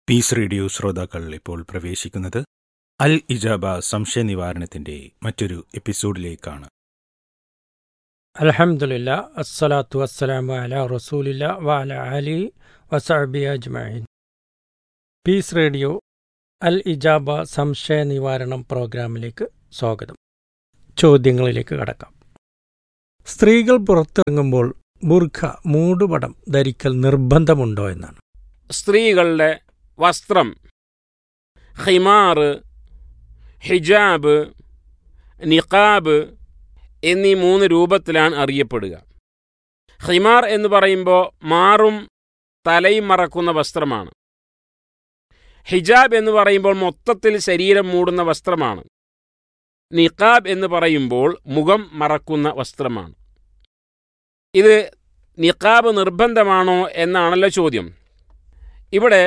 piece radio ശ്രോതാക്കൾ ഇപ്പോൾ പ്രവേശിക്കുന്നത് അൽ ഇജാബ സംശയ നിവാരണത്തിന്റെ മറ്റൊരു എപ്പിസോഡിലേക്കാണ് അലഹമുല്ല അസ്സലാത്തു വസ്സലാമു അല റസൂലില്ല വഅല അലി വസഅബി അജ്മഈൻ പീസ് റേഡിയോ അൽ ഇജാബ സംശയ നിവാരണം പ്രോഗ്രാമിലേക്ക് സ്വാഗതം ചോദ്യങ്ങളിലേക്ക് കടക്കാം സ്ത്രീകൾ പുറത്തിറങ്ങുമ്പോൾ ബുർഖ മൂടുപടം ധരിക്കൽ നിർബന്ധമുണ്ടോ എന്നാണ് സ്ത്രീകളുടെ വസ്ത്രം ഹിമാർ ഹിജാബ് നിഖാബ് എന്നീ മൂന്ന് രൂപത്തിലാണ് അറിയപ്പെടുക ഹിമാർ എന്ന് പറയുമ്പോൾ മാറും തലയും മറക്കുന്ന വസ്ത്രമാണ് ഹിജാബ് എന്ന് പറയുമ്പോൾ മൊത്തത്തിൽ ശരീരം മൂടുന്ന വസ്ത്രമാണ് നിഖാബ് എന്ന് പറയുമ്പോൾ മുഖം മറക്കുന്ന വസ്ത്രമാണ് ഇത് നിഖാബ് നിർബന്ധമാണോ എന്നാണല്ലോ ചോദ്യം ഇവിടെ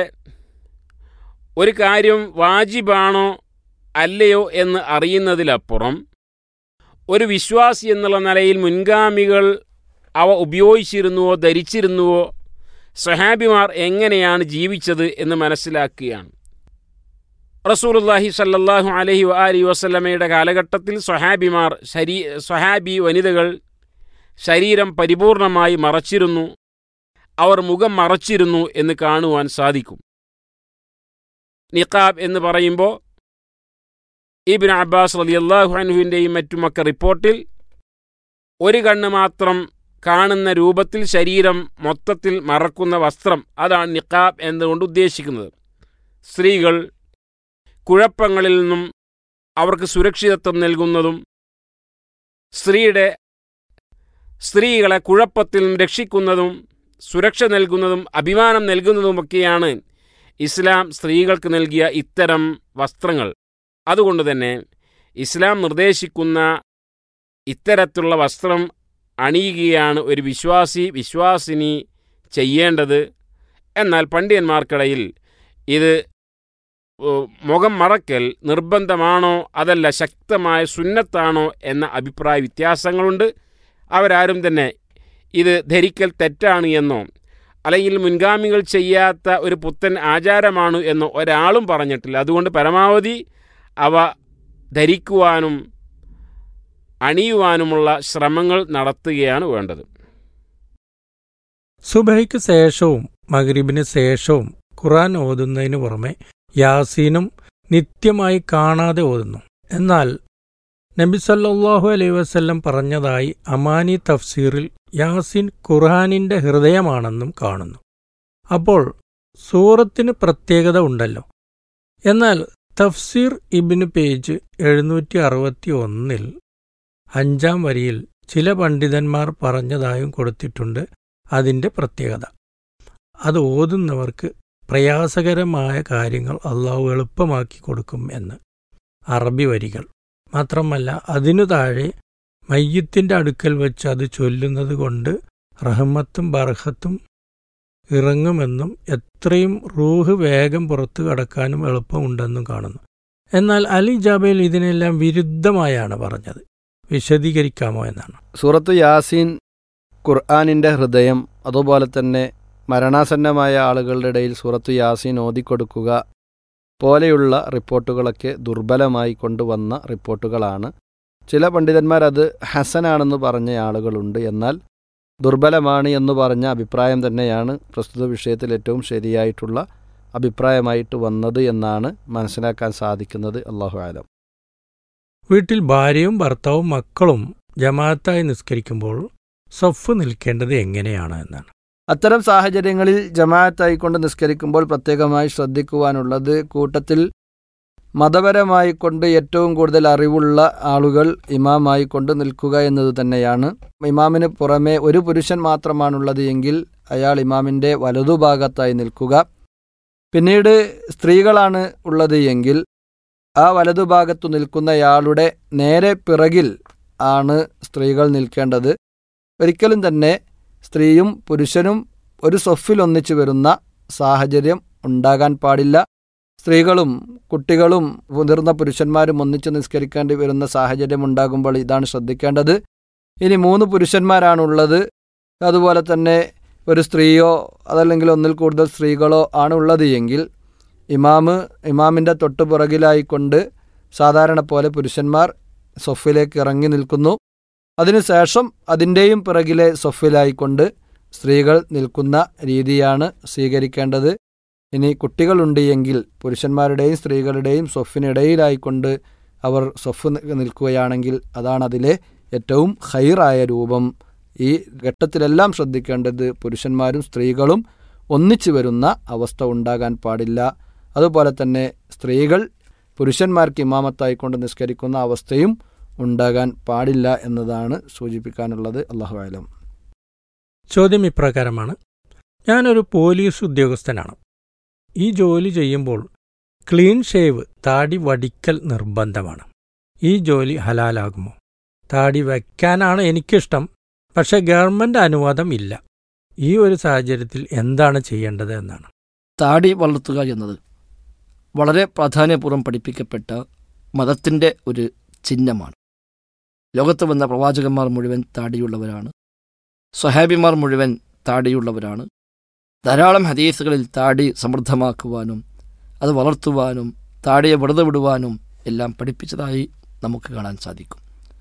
ഒരു കാര്യം വാജിബാണോ അല്ലയോ എന്ന് അറിയുന്നതിലപ്പുറം ഒരു വിശ്വാസി എന്നുള്ള നിലയിൽ മുൻഗാമികൾ അവ ഉപയോഗിച്ചിരുന്നുവോ ധരിച്ചിരുന്നുവോ സഹാബിമാർ എങ്ങനെയാണ് ജീവിച്ചത് എന്ന് മനസ്സിലാക്കുകയാണ് റസൂലുല്ലാഹി സല്ലല്ലാഹു അലഹി അലി വസ്ലമയുടെ കാലഘട്ടത്തിൽ സ്വഹാബിമാർ ശരീ സ്വഹാബി വനിതകൾ ശരീരം പരിപൂർണമായി മറച്ചിരുന്നു അവർ മുഖം മറച്ചിരുന്നു എന്ന് കാണുവാൻ സാധിക്കും നിഖാബ് എന്ന് പറയുമ്പോൾ ഇബിൻ അബ്ബാസ് റലിയല്ലാഹു അൻഹുവിൻ്റെയും മറ്റുമൊക്കെ റിപ്പോർട്ടിൽ ഒരു കണ്ണ് മാത്രം കാണുന്ന രൂപത്തിൽ ശരീരം മൊത്തത്തിൽ മറക്കുന്ന വസ്ത്രം അതാണ് നിഖാബ് എന്നുകൊണ്ട് ഉദ്ദേശിക്കുന്നത് സ്ത്രീകൾ കുഴപ്പങ്ങളിൽ നിന്നും അവർക്ക് സുരക്ഷിതത്വം നൽകുന്നതും സ്ത്രീയുടെ സ്ത്രീകളെ കുഴപ്പത്തിൽ നിന്നും രക്ഷിക്കുന്നതും സുരക്ഷ നൽകുന്നതും അഭിമാനം നൽകുന്നതുമൊക്കെയാണ് ഇസ്ലാം സ്ത്രീകൾക്ക് നൽകിയ ഇത്തരം വസ്ത്രങ്ങൾ അതുകൊണ്ട് തന്നെ ഇസ്ലാം നിർദ്ദേശിക്കുന്ന ഇത്തരത്തിലുള്ള വസ്ത്രം അണിയുകയാണ് ഒരു വിശ്വാസി വിശ്വാസിനി ചെയ്യേണ്ടത് എന്നാൽ പണ്ഡിതന്മാർക്കിടയിൽ ഇത് മുഖം മറക്കൽ നിർബന്ധമാണോ അതല്ല ശക്തമായ സുന്നത്താണോ എന്ന അഭിപ്രായ വ്യത്യാസങ്ങളുണ്ട് അവരാരും തന്നെ ഇത് ധരിക്കൽ തെറ്റാണ് എന്നോ അല്ലെങ്കിൽ മുൻഗാമികൾ ചെയ്യാത്ത ഒരു പുത്തൻ ആചാരമാണ് എന്നോ ഒരാളും പറഞ്ഞിട്ടില്ല അതുകൊണ്ട് പരമാവധി അവ ധരിക്കുവാനും അണിയുവാനുമുള്ള ശ്രമങ്ങൾ നടത്തുകയാണ് വേണ്ടത് സുബൈക്ക് ശേഷവും മഗ്രിബിന് ശേഷവും ഖുറാൻ ഓതുന്നതിന് പുറമെ യാസീനും നിത്യമായി കാണാതെ ഓതുന്നു എന്നാൽ നബി സല്ലല്ലാഹു അലൈഹി വസല്ലം പറഞ്ഞതായി അമാനി തഫ്സീറിൽ യാസീൻ ഖുർഹാനിന്റെ ഹൃദയമാണെന്നും കാണുന്നു അപ്പോൾ സൂറത്തിന് പ്രത്യേകത ഉണ്ടല്ലോ എന്നാൽ തഫ്സീർ ഇബിന് പേജ് എഴുന്നൂറ്റി അറുപത്തി ഒന്നിൽ അഞ്ചാം വരിയിൽ ചില പണ്ഡിതന്മാർ പറഞ്ഞതായും കൊടുത്തിട്ടുണ്ട് അതിൻ്റെ പ്രത്യേകത അത് ഓതുന്നവർക്ക് പ്രയാസകരമായ കാര്യങ്ങൾ അള്ളാഹു എളുപ്പമാക്കി കൊടുക്കും എന്ന് അറബി വരികൾ മാത്രമല്ല അതിനു താഴെ മയ്യത്തിൻ്റെ അടുക്കൽ വെച്ച് അത് ചൊല്ലുന്നത് കൊണ്ട് റഹ്മത്തും ബർഹത്തും ഇറങ്ങുമെന്നും എത്രയും റൂഹ് വേഗം പുറത്തു കടക്കാനും എളുപ്പമുണ്ടെന്നും കാണുന്നു എന്നാൽ അലി ജാബയിൽ ഇതിനെല്ലാം വിരുദ്ധമായാണ് പറഞ്ഞത് വിശദീകരിക്കാമോ എന്നാണ് സൂറത്ത് യാസീൻ ഖുർആാനിൻ്റെ ഹൃദയം അതുപോലെ തന്നെ മരണാസന്നമായ ആളുകളുടെ ഇടയിൽ സൂറത്ത് യാസീൻ ഓതിക്കൊടുക്കുക പോലെയുള്ള റിപ്പോർട്ടുകളൊക്കെ ദുർബലമായി കൊണ്ടുവന്ന റിപ്പോർട്ടുകളാണ് ചില പണ്ഡിതന്മാർ അത് ഹസനാണെന്ന് പറഞ്ഞ ആളുകളുണ്ട് എന്നാൽ ദുർബലമാണ് എന്ന് പറഞ്ഞ അഭിപ്രായം തന്നെയാണ് പ്രസ്തുത വിഷയത്തിൽ ഏറ്റവും ശരിയായിട്ടുള്ള അഭിപ്രായമായിട്ട് വന്നത് എന്നാണ് മനസ്സിലാക്കാൻ സാധിക്കുന്നത് അള്ളാഹു ആലം വീട്ടിൽ ഭാര്യയും ഭർത്താവും മക്കളും ജമാഅത്തായി നിസ്കരിക്കുമ്പോൾ സഫ് നിൽക്കേണ്ടത് എങ്ങനെയാണ് എന്നാണ് അത്തരം സാഹചര്യങ്ങളിൽ ജമാഅത്തായിക്കൊണ്ട് നിസ്കരിക്കുമ്പോൾ പ്രത്യേകമായി ശ്രദ്ധിക്കുവാനുള്ളത് കൂട്ടത്തിൽ മതപരമായി കൊണ്ട് ഏറ്റവും കൂടുതൽ അറിവുള്ള ആളുകൾ ഇമാമായി കൊണ്ട് നിൽക്കുക എന്നത് തന്നെയാണ് ഇമാമിന് പുറമെ ഒരു പുരുഷൻ മാത്രമാണുള്ളത് എങ്കിൽ അയാൾ ഇമാമിൻ്റെ വലതുഭാഗത്തായി നിൽക്കുക പിന്നീട് സ്ത്രീകളാണ് ഉള്ളത് എങ്കിൽ ആ വലതുഭാഗത്തു നിൽക്കുന്നയാളുടെ നേരെ പിറകിൽ ആണ് സ്ത്രീകൾ നിൽക്കേണ്ടത് ഒരിക്കലും തന്നെ സ്ത്രീയും പുരുഷനും ഒരു സൊഫിൽ ഒന്നിച്ചു വരുന്ന സാഹചര്യം ഉണ്ടാകാൻ പാടില്ല സ്ത്രീകളും കുട്ടികളും മുതിർന്ന പുരുഷന്മാരും ഒന്നിച്ച് നിസ്കരിക്കേണ്ടി വരുന്ന സാഹചര്യം ഉണ്ടാകുമ്പോൾ ഇതാണ് ശ്രദ്ധിക്കേണ്ടത് ഇനി മൂന്ന് പുരുഷന്മാരാണുള്ളത് അതുപോലെ തന്നെ ഒരു സ്ത്രീയോ അതല്ലെങ്കിൽ ഒന്നിൽ കൂടുതൽ സ്ത്രീകളോ ആണ് ഉള്ളത് എങ്കിൽ ഇമാമ് ഇമാമിൻ്റെ തൊട്ടു പുറകിലായിക്കൊണ്ട് സാധാരണ പോലെ പുരുഷന്മാർ സൊഫിലേക്ക് ഇറങ്ങി നിൽക്കുന്നു അതിനുശേഷം അതിൻ്റെയും പിറകിലെ സൊഫിലായിക്കൊണ്ട് സ്ത്രീകൾ നിൽക്കുന്ന രീതിയാണ് സ്വീകരിക്കേണ്ടത് ഇനി കുട്ടികളുണ്ട് എങ്കിൽ പുരുഷന്മാരുടെയും സ്ത്രീകളുടെയും സൊഫിനിടയിലായിക്കൊണ്ട് അവർ സൊഫ് നി- നിൽക്കുകയാണെങ്കിൽ അതാണ് അതിലെ ഏറ്റവും ഹൈറായ രൂപം ഈ ഘട്ടത്തിലെല്ലാം ശ്രദ്ധിക്കേണ്ടത് പുരുഷന്മാരും സ്ത്രീകളും ഒന്നിച്ചു വരുന്ന അവസ്ഥ ഉണ്ടാകാൻ പാടില്ല അതുപോലെ തന്നെ സ്ത്രീകൾ പുരുഷന്മാർക്ക് ഇമാമത്തായിക്കൊണ്ട് നിസ്കരിക്കുന്ന അവസ്ഥയും ഉണ്ടാകാൻ പാടില്ല എന്നതാണ് സൂചിപ്പിക്കാനുള്ളത് അള്ളാഹു ആലം ചോദ്യം ഇപ്രകാരമാണ് ഞാനൊരു പോലീസ് ഉദ്യോഗസ്ഥനാണ് ഈ ജോലി ചെയ്യുമ്പോൾ ക്ലീൻ ഷേവ് താടി വടിക്കൽ നിർബന്ധമാണ് ഈ ജോലി ഹലാലാകുമോ താടി വയ്ക്കാനാണ് എനിക്കിഷ്ടം പക്ഷേ ഗവൺമെന്റ് അനുവാദം ഇല്ല ഈ ഒരു സാഹചര്യത്തിൽ എന്താണ് ചെയ്യേണ്ടത് എന്നാണ് താടി വളർത്തുക എന്നത് വളരെ പ്രാധാന്യപൂർവ്വം പഠിപ്പിക്കപ്പെട്ട മതത്തിൻ്റെ ഒരു ചിഹ്നമാണ് ലോകത്ത് വന്ന പ്രവാചകന്മാർ മുഴുവൻ താടിയുള്ളവരാണ് സ്വഹാബിമാർ മുഴുവൻ താടിയുള്ളവരാണ് ധാരാളം ഹദീസുകളിൽ താടി സമൃദ്ധമാക്കുവാനും അത് വളർത്തുവാനും താടിയെ വെറുതെ വിടുവാനും എല്ലാം പഠിപ്പിച്ചതായി നമുക്ക് കാണാൻ സാധിക്കും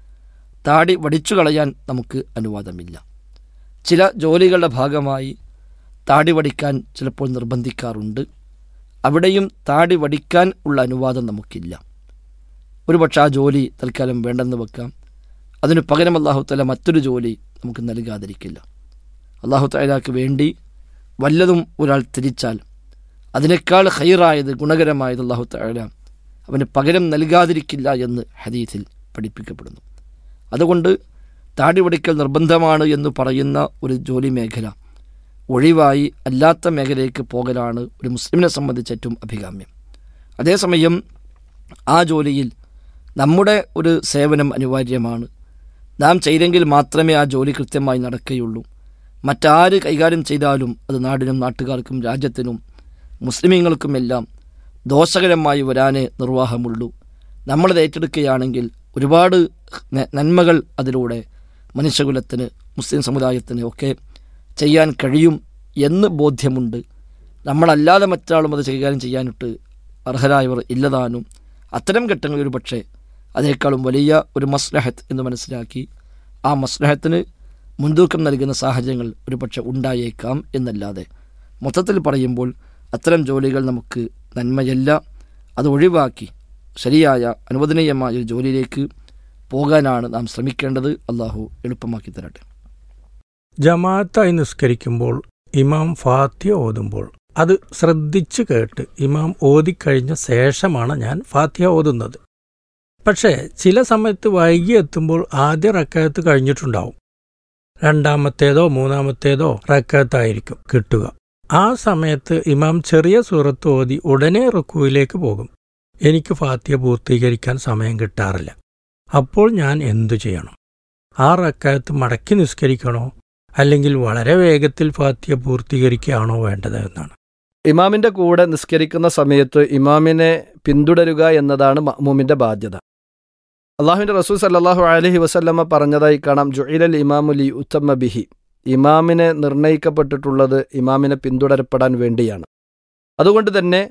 താടി വടിച്ചു കളയാൻ നമുക്ക് അനുവാദമില്ല ചില ജോലികളുടെ ഭാഗമായി താടി വടിക്കാൻ ചിലപ്പോൾ നിർബന്ധിക്കാറുണ്ട് അവിടെയും താടി വടിക്കാൻ ഉള്ള അനുവാദം നമുക്കില്ല ഒരുപക്ഷെ ആ ജോലി തൽക്കാലം വേണ്ടെന്ന് വെക്കാം അതിനു പകരം അള്ളാഹുത്തല മറ്റൊരു ജോലി നമുക്ക് നൽകാതിരിക്കില്ല അള്ളാഹു തലാക്ക് വേണ്ടി വല്ലതും ഒരാൾ തിരിച്ചാൽ അതിനേക്കാൾ ഹൈറായത് ഗുണകരമായത് അള്ളാഹു തല അവന് പകരം നൽകാതിരിക്കില്ല എന്ന് ഹദീസിൽ പഠിപ്പിക്കപ്പെടുന്നു അതുകൊണ്ട് താടി വടിക്കൽ നിർബന്ധമാണ് എന്ന് പറയുന്ന ഒരു ജോലി മേഖല ഒഴിവായി അല്ലാത്ത മേഖലയിലേക്ക് പോകലാണ് ഒരു മുസ്ലിമിനെ സംബന്ധിച്ച് ഏറ്റവും അഭികാമ്യം അതേസമയം ആ ജോലിയിൽ നമ്മുടെ ഒരു സേവനം അനിവാര്യമാണ് നാം ചെയ്തെങ്കിൽ മാത്രമേ ആ ജോലി കൃത്യമായി നടക്കുകയുള്ളൂ മറ്റാര് കൈകാര്യം ചെയ്താലും അത് നാടിനും നാട്ടുകാർക്കും രാജ്യത്തിനും മുസ്ലിമീങ്ങൾക്കുമെല്ലാം ദോഷകരമായി വരാനേ നിർവാഹമുള്ളൂ നമ്മളത് ഏറ്റെടുക്കുകയാണെങ്കിൽ ഒരുപാട് ന- നന്മകൾ അതിലൂടെ മനുഷ്യകുലത്തിന് മുസ്ലിം സമുദായത്തിന് ഒക്കെ ചെയ്യാൻ കഴിയും എന്ന് ബോധ്യമുണ്ട് നമ്മളല്ലാതെ മറ്റാളും അത് കൈകാര്യം ചെയ്യാനിട്ട് അർഹരായവർ ഇല്ലതാനും അത്തരം ഘട്ടങ്ങളിൽ ഒരു പക്ഷേ അതേക്കാളും വലിയ ഒരു മസ്ലഹത്ത് എന്ന് മനസ്സിലാക്കി ആ മസ്ലഹത്തിന് മുൻതൂക്കം നൽകുന്ന സാഹചര്യങ്ങൾ ഒരു പക്ഷേ ഉണ്ടായേക്കാം എന്നല്ലാതെ മൊത്തത്തിൽ പറയുമ്പോൾ അത്തരം ജോലികൾ നമുക്ക് നന്മയല്ല അത് ഒഴിവാക്കി ശരിയായ അനുവദനീയമായ ഒരു ജോലിയിലേക്ക് പോകാനാണ് നാം ശ്രമിക്കേണ്ടത് അള്ളാഹു എളുപ്പമാക്കി തരട്ടെ ജമാഅത്തായി നിസ്കരിക്കുമ്പോൾ ഇമാം ഫാത്തിയ ഓതുമ്പോൾ അത് ശ്രദ്ധിച്ചു കേട്ട് ഇമാം ഓതിക്കഴിഞ്ഞ ശേഷമാണ് ഞാൻ ഫാത്തിയ ഓതുന്നത് പക്ഷേ ചില സമയത്ത് വൈകി എത്തുമ്പോൾ ആദ്യ റക്കയത്ത് കഴിഞ്ഞിട്ടുണ്ടാവും രണ്ടാമത്തേതോ മൂന്നാമത്തേതോ റക്കയത്തായിരിക്കും കിട്ടുക ആ സമയത്ത് ഇമാം ചെറിയ സൂറത്ത് ഓതി ഉടനെ റുക്കുവിലേക്ക് പോകും എനിക്ക് ഫാത്തിയ പൂർത്തീകരിക്കാൻ സമയം കിട്ടാറില്ല അപ്പോൾ ഞാൻ എന്തു ചെയ്യണം ആ റക്കയത്ത് മടക്കി നിസ്കരിക്കണോ അല്ലെങ്കിൽ വളരെ വേഗത്തിൽ ഫാത്തിയ പൂർത്തീകരിക്കുകയാണോ വേണ്ടത് എന്നാണ് ഇമാമിന്റെ കൂടെ നിസ്കരിക്കുന്ന സമയത്ത് ഇമാമിനെ പിന്തുടരുക എന്നതാണ് മഅ്മൂമിന്റെ ബാധ്യത അള്ളാഹുവിന്റെ റസൂൽ സല്ലല്ലാഹു അലൈഹി വസല്ലമ പറഞ്ഞതായി കാണാം ജുഇലൽ ഇമാമുലി ഉത്തമ ബിഹി ഇമാമിനെ നിർണയിക്കപ്പെട്ടിട്ടുള്ളത് ഇമാമിനെ പിന്തുടരപ്പെടാൻ വേണ്ടിയാണ് അതുകൊണ്ട് തന്നെ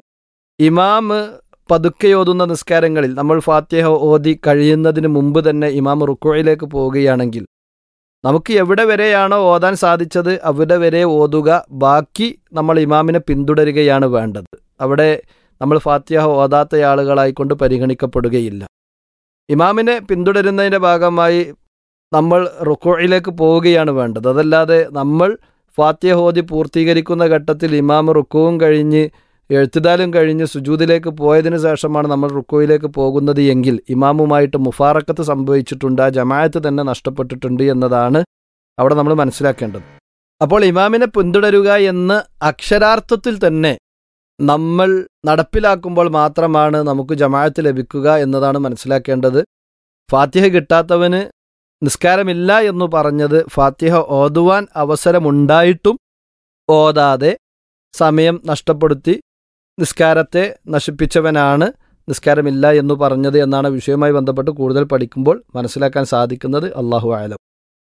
ഇമാമ് പതുക്കെയോതുന്ന നിസ്കാരങ്ങളിൽ നമ്മൾ ഫാത്തിഹ ഓതി കഴിയുന്നതിന് മുമ്പ് തന്നെ ഇമാം റുക്കോയിലേക്ക് പോവുകയാണെങ്കിൽ നമുക്ക് എവിടെ വരെയാണോ ഓതാൻ സാധിച്ചത് അവിടെ വരെ ഓതുക ബാക്കി നമ്മൾ ഇമാമിനെ പിന്തുടരുകയാണ് വേണ്ടത് അവിടെ നമ്മൾ ഫാത്തിഹ ഓതാത്ത ആളുകളായിക്കൊണ്ട് പരിഗണിക്കപ്പെടുകയില്ല ഇമാമിനെ പിന്തുടരുന്നതിൻ്റെ ഭാഗമായി നമ്മൾ റുക്കോയിലേക്ക് പോവുകയാണ് വേണ്ടത് അതല്ലാതെ നമ്മൾ ഫാത്തിഹ ഓതി പൂർത്തീകരിക്കുന്ന ഘട്ടത്തിൽ ഇമാം റുക്കുവും കഴിഞ്ഞ് എഴുത്തുദാലും കഴിഞ്ഞ് സുജൂദിലേക്ക് പോയതിനു ശേഷമാണ് നമ്മൾ റുക്കോയിലേക്ക് പോകുന്നത് എങ്കിൽ ഇമാമുമായിട്ട് മുഫാറക്കത്ത് സംഭവിച്ചിട്ടുണ്ട് ആ ജമാഅത്ത് തന്നെ നഷ്ടപ്പെട്ടിട്ടുണ്ട് എന്നതാണ് അവിടെ നമ്മൾ മനസ്സിലാക്കേണ്ടത് അപ്പോൾ ഇമാമിനെ പിന്തുടരുക എന്ന് അക്ഷരാർത്ഥത്തിൽ തന്നെ നമ്മൾ നടപ്പിലാക്കുമ്പോൾ മാത്രമാണ് നമുക്ക് ജമാഅത്ത് ലഭിക്കുക എന്നതാണ് മനസ്സിലാക്കേണ്ടത് ഫാത്തിഹ കിട്ടാത്തവന് നിസ്കാരമില്ല എന്ന് പറഞ്ഞത് ഫാത്തിഹ ഓതുവാൻ അവസരമുണ്ടായിട്ടും ഓതാതെ സമയം നഷ്ടപ്പെടുത്തി നിസ്കാരത്തെ നശിപ്പിച്ചവനാണ് നിസ്കാരമില്ല എന്ന് പറഞ്ഞത് എന്നാണ് വിഷയവുമായി ബന്ധപ്പെട്ട് കൂടുതൽ പഠിക്കുമ്പോൾ മനസ്സിലാക്കാൻ സാധിക്കുന്നത് അള്ളാഹു ആലം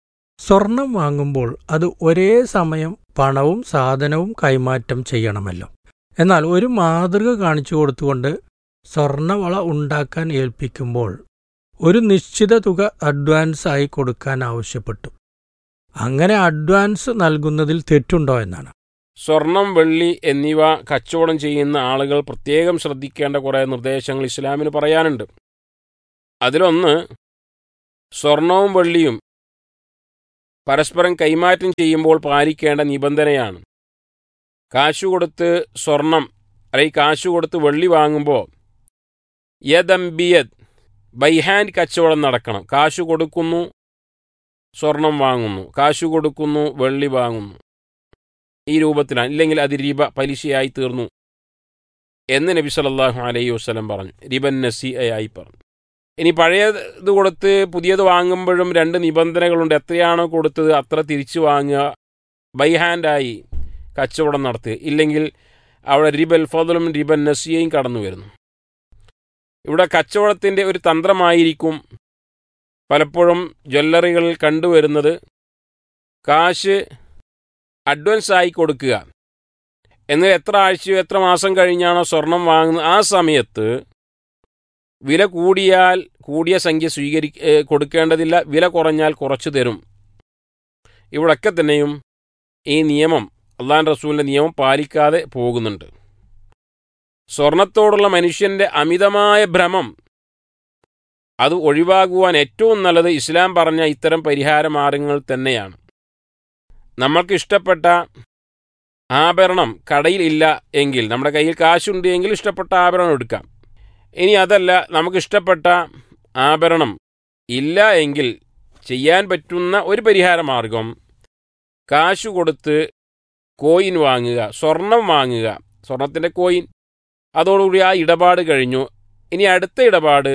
സ്വർണം വാങ്ങുമ്പോൾ അത് ഒരേ സമയം പണവും സാധനവും കൈമാറ്റം ചെയ്യണമല്ലോ എന്നാൽ ഒരു മാതൃക കാണിച്ചു കൊടുത്തുകൊണ്ട് സ്വർണവള ഉണ്ടാക്കാൻ ഏൽപ്പിക്കുമ്പോൾ ഒരു നിശ്ചിത തുക അഡ്വാൻസ് ആയി കൊടുക്കാൻ ആവശ്യപ്പെട്ടു അങ്ങനെ അഡ്വാൻസ് നൽകുന്നതിൽ തെറ്റുണ്ടോ എന്നാണ് സ്വർണം വെള്ളി എന്നിവ കച്ചവടം ചെയ്യുന്ന ആളുകൾ പ്രത്യേകം ശ്രദ്ധിക്കേണ്ട കുറേ നിർദ്ദേശങ്ങൾ ഇസ്ലാമിന് പറയാനുണ്ട് അതിലൊന്ന് സ്വർണവും വെള്ളിയും പരസ്പരം കൈമാറ്റം ചെയ്യുമ്പോൾ പാലിക്കേണ്ട നിബന്ധനയാണ് കാശു കൊടുത്ത് സ്വർണം അല്ലെങ്കിൽ കാശു കൊടുത്ത് വെള്ളി വാങ്ങുമ്പോൾ യദംബിയദ് ബൈ ഹാൻഡ് കച്ചവടം നടക്കണം കാശു കൊടുക്കുന്നു സ്വർണം വാങ്ങുന്നു കാശു കൊടുക്കുന്നു വെള്ളി വാങ്ങുന്നു ഈ രൂപത്തിലാണ് ഇല്ലെങ്കിൽ അത് റിബ പലിശയായി തീർന്നു എന്ന് നബി സല്ലല്ലാഹു അലൈഹി വസല്ലം പറഞ്ഞു റിബൻ നസി ആയി പറഞ്ഞു ഇനി പഴയത് കൊടുത്ത് പുതിയത് വാങ്ങുമ്പോഴും രണ്ട് നിബന്ധനകളുണ്ട് എത്രയാണോ കൊടുത്തത് അത്ര തിരിച്ചു വാങ്ങുക ബൈ ഹാൻഡായി കച്ചവടം നടത്തുക ഇല്ലെങ്കിൽ അവിടെ റിബൽ ഫضലും റിബൻ നസിയയും കടന്നു വരുന്നു ഇവിടെ കച്ചവടത്തിൻ്റെ ഒരു തന്ത്രമായിരിക്കും പലപ്പോഴും ജ്വല്ലറികളിൽ കണ്ടുവരുന്നത് കാശ് അഡ്വാൻസ് ആയി കൊടുക്കുക എന്നാൽ എത്ര ആഴ്ചയോ എത്ര മാസം കഴിഞ്ഞാണോ സ്വർണം വാങ്ങുന്നത് ആ സമയത്ത് വില കൂടിയാൽ കൂടിയ സംഖ്യ സ്വീകരി ഏ, കൊടുക്കേണ്ടതില്ല വില കുറഞ്ഞാൽ കുറച്ചു തരും ഇവിടൊക്കെ തന്നെയും ഈ നിയമം അള്ളാൻ റസൂലിൻ്റെ നിയമം പാലിക്കാതെ പോകുന്നുണ്ട് സ്വർണത്തോടുള്ള മനുഷ്യൻ്റെ അമിതമായ ഭ്രമം അത് ഒഴിവാകുവാൻ ഏറ്റവും നല്ലത് ഇസ്ലാം പറഞ്ഞ ഇത്തരം പരിഹാര മാർഗങ്ങൾ തന്നെയാണ് നമ്മൾക്ക് ഇഷ്ടപ്പെട്ട ആഭരണം കടയിൽ ഇല്ല എങ്കിൽ നമ്മുടെ കയ്യിൽ കാശുണ്ട് എങ്കിൽ ഇഷ്ടപ്പെട്ട ആഭരണം എടുക്കാം ഇനി അതല്ല നമുക്ക് ഇഷ്ടപ്പെട്ട ആഭരണം ഇല്ല എങ്കിൽ ചെയ്യാൻ പറ്റുന്ന ഒരു പരിഹാര മാർഗം കാശ് കൊടുത്ത് കോയിൻ വാങ്ങുക സ്വർണം വാങ്ങുക സ്വർണത്തിൻ്റെ കോയിൻ അതോടുകൂടി ആ ഇടപാട് കഴിഞ്ഞു ഇനി അടുത്ത ഇടപാട്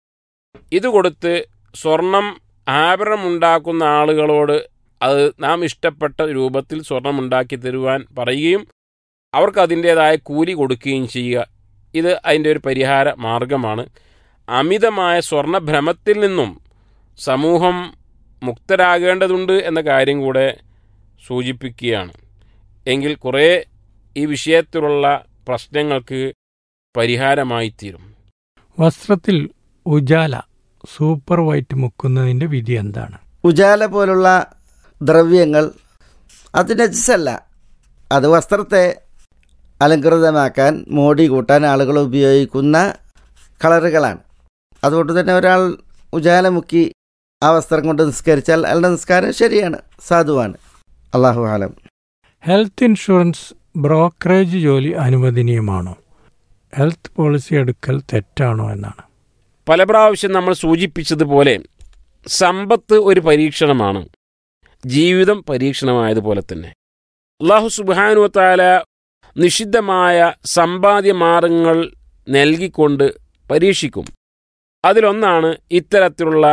ഇത് കൊടുത്ത് സ്വർണം ആഭരണം ഉണ്ടാക്കുന്ന ആളുകളോട് അത് നാം ഇഷ്ടപ്പെട്ട രൂപത്തിൽ സ്വർണം ഉണ്ടാക്കി തരുവാൻ പറയുകയും അവർക്ക് അതിൻ്റേതായ കൂലി കൊടുക്കുകയും ചെയ്യുക ഇത് അതിൻ്റെ ഒരു പരിഹാര മാർഗമാണ് അമിതമായ സ്വർണഭ്രമത്തിൽ നിന്നും സമൂഹം മുക്തരാകേണ്ടതുണ്ട് എന്ന കാര്യം കൂടെ സൂചിപ്പിക്കുകയാണ് എങ്കിൽ കുറേ ഈ വിഷയത്തിലുള്ള പ്രശ്നങ്ങൾക്ക് പരിഹാരമായി തീരും വസ്ത്രത്തിൽ ഉജാല സൂപ്പർ വൈറ്റ് മുക്കുന്നതിന്റെ വിധി എന്താണ് ഉജാല പോലുള്ള ദ്രവ്യങ്ങൾ അത് നജസല്ല അത് വസ്ത്രത്തെ അലങ്കൃതമാക്കാൻ മോടി കൂട്ടാൻ ആളുകൾ ഉപയോഗിക്കുന്ന കളറുകളാണ് അതുകൊണ്ട് തന്നെ ഒരാൾ ഉജാല മുക്കി ആ വസ്ത്രം കൊണ്ട് നിസ്കരിച്ചാൽ അയാളുടെ നിസ്കാരം ശരിയാണ് സാധുവാണ് അള്ളാഹു ആലം ഹെൽത്ത് ഇൻഷുറൻസ് ബ്രോക്കറേജ് ജോലി അനുവദനീയമാണോ ഹെൽത്ത് പോളിസി എടുക്കൽ തെറ്റാണോ എന്നാണ് പല പ്രാവശ്യം നമ്മൾ സൂചിപ്പിച്ചതുപോലെ സമ്പത്ത് ഒരു പരീക്ഷണമാണ് ജീവിതം പരീക്ഷണമായതുപോലെ തന്നെ അള്ളാഹു സുബാനുവത്താല നിഷിദ്ധമായ സമ്പാദ്യ മാർഗങ്ങൾ നൽകിക്കൊണ്ട് പരീക്ഷിക്കും അതിലൊന്നാണ് ഇത്തരത്തിലുള്ള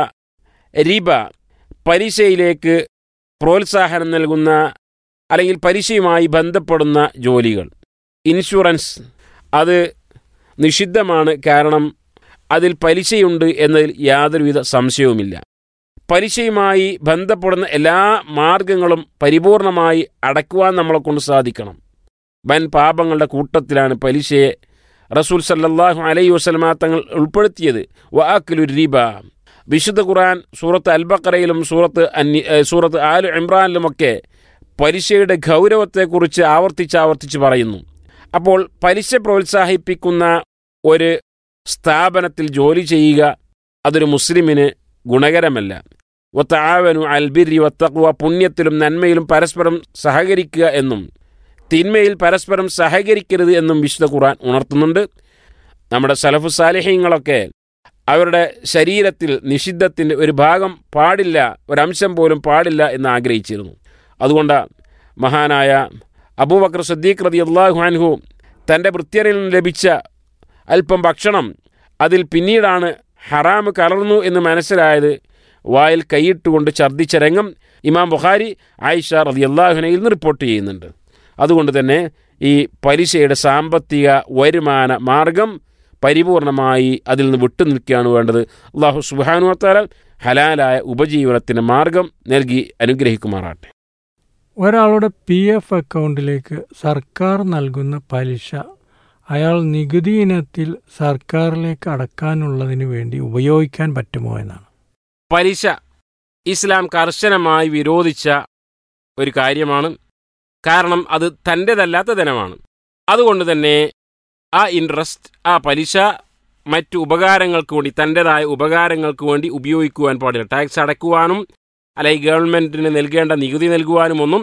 റിബ പലിശയിലേക്ക് പ്രോത്സാഹനം നൽകുന്ന അല്ലെങ്കിൽ പലിശയുമായി ബന്ധപ്പെടുന്ന ജോലികൾ ഇൻഷുറൻസ് അത് നിഷിദ്ധമാണ് കാരണം അതിൽ പലിശയുണ്ട് എന്നതിൽ യാതൊരുവിധ സംശയവുമില്ല പലിശയുമായി ബന്ധപ്പെടുന്ന എല്ലാ മാർഗങ്ങളും പരിപൂർണമായി അടക്കുവാൻ നമ്മളെ കൊണ്ട് സാധിക്കണം വൻ പാപങ്ങളുടെ കൂട്ടത്തിലാണ് പലിശയെ റസൂൽ സല്ലല്ലാഹു അലൈഹി വസല്ലമ തങ്ങൾ ഉൾപ്പെടുത്തിയത് വാക്കുലു റിബ വിശുദ്ധ ഖുർആൻ സൂറത്ത് അൽബക്കറയിലും സൂറത്ത് അന്നി ഏ, സൂറത്ത് ആലു ഇമ്രാനിലുമൊക്കെ പലിശയുടെ ഗൗരവത്തെക്കുറിച്ച് ആവർത്തിച്ച് ആവർത്തിച്ച് പറയുന്നു അപ്പോൾ പലിശ പ്രോത്സാഹിപ്പിക്കുന്ന ഒരു സ്ഥാപനത്തിൽ ജോലി ചെയ്യുക അതൊരു മുസ്ലിമിന് ഗുണകരമല്ല ഒത്താവനു അൽബിരി വത്തക്വ പുണ്യത്തിലും നന്മയിലും പരസ്പരം സഹകരിക്കുക എന്നും തിന്മയിൽ പരസ്പരം സഹകരിക്കരുത് എന്നും വിശുദ്ധ ഖുർആൻ ഉണർത്തുന്നുണ്ട് നമ്മുടെ സലഫു സാലിഹ്യങ്ങളൊക്കെ അവരുടെ ശരീരത്തിൽ നിഷിദ്ധത്തിൻ്റെ ഒരു ഭാഗം പാടില്ല ഒരംശം പോലും പാടില്ല എന്ന് ആഗ്രഹിച്ചിരുന്നു അതുകൊണ്ട് മഹാനായ അബൂബക്കർ സദ്ദീഖ് റതി അള്ളാഹു അൻഹു തൻ്റെ വൃത്യരിൽ നിന്ന് ലഭിച്ച അല്പം ഭക്ഷണം അതിൽ പിന്നീടാണ് ഹറാം കലർന്നു എന്ന് മനസ്സിലായത് വായിൽ കൈയിട്ടുകൊണ്ട് ഛർദ്ദിച്ച രംഗം ഇമാം ബുഖാരി ആയിഷ റതി അള്ളാഹുനയിൽ നിന്ന് റിപ്പോർട്ട് ചെയ്യുന്നുണ്ട് അതുകൊണ്ട് തന്നെ ഈ പലിശയുടെ സാമ്പത്തിക വരുമാന മാർഗം പരിപൂർണമായി അതിൽ നിന്ന് വിട്ടുനിൽക്കുകയാണ് വേണ്ടത് അള്ളാഹു സുബാനുവത്താല ഹലാലായ ഉപജീവനത്തിന് മാർഗം നൽകി അനുഗ്രഹിക്കുമാറാട്ടെ ഒരാളുടെ പി എഫ് അക്കൗണ്ടിലേക്ക് സർക്കാർ നൽകുന്ന പലിശ അയാൾ നികുതി ഇനത്തിൽ സർക്കാരിലേക്ക് അടക്കാനുള്ളതിന് വേണ്ടി ഉപയോഗിക്കാൻ പറ്റുമോ എന്നാണ് പലിശ ഇസ്ലാം കർശനമായി വിരോധിച്ച ഒരു കാര്യമാണ് കാരണം അത് തൻ്റെതല്ലാത്ത ധനമാണ് അതുകൊണ്ട് തന്നെ ആ ഇൻട്രസ്റ്റ് ആ പലിശ മറ്റു ഉപകാരങ്ങൾക്ക് വേണ്ടി തൻ്റെതായ ഉപകാരങ്ങൾക്ക് വേണ്ടി ഉപയോഗിക്കുവാൻ പാടില്ല ടാക്സ് അടയ്ക്കുവാനും അല്ലെങ്കിൽ ഗവൺമെൻറ്റിന് നൽകേണ്ട നികുതി നൽകുവാനും ഒന്നും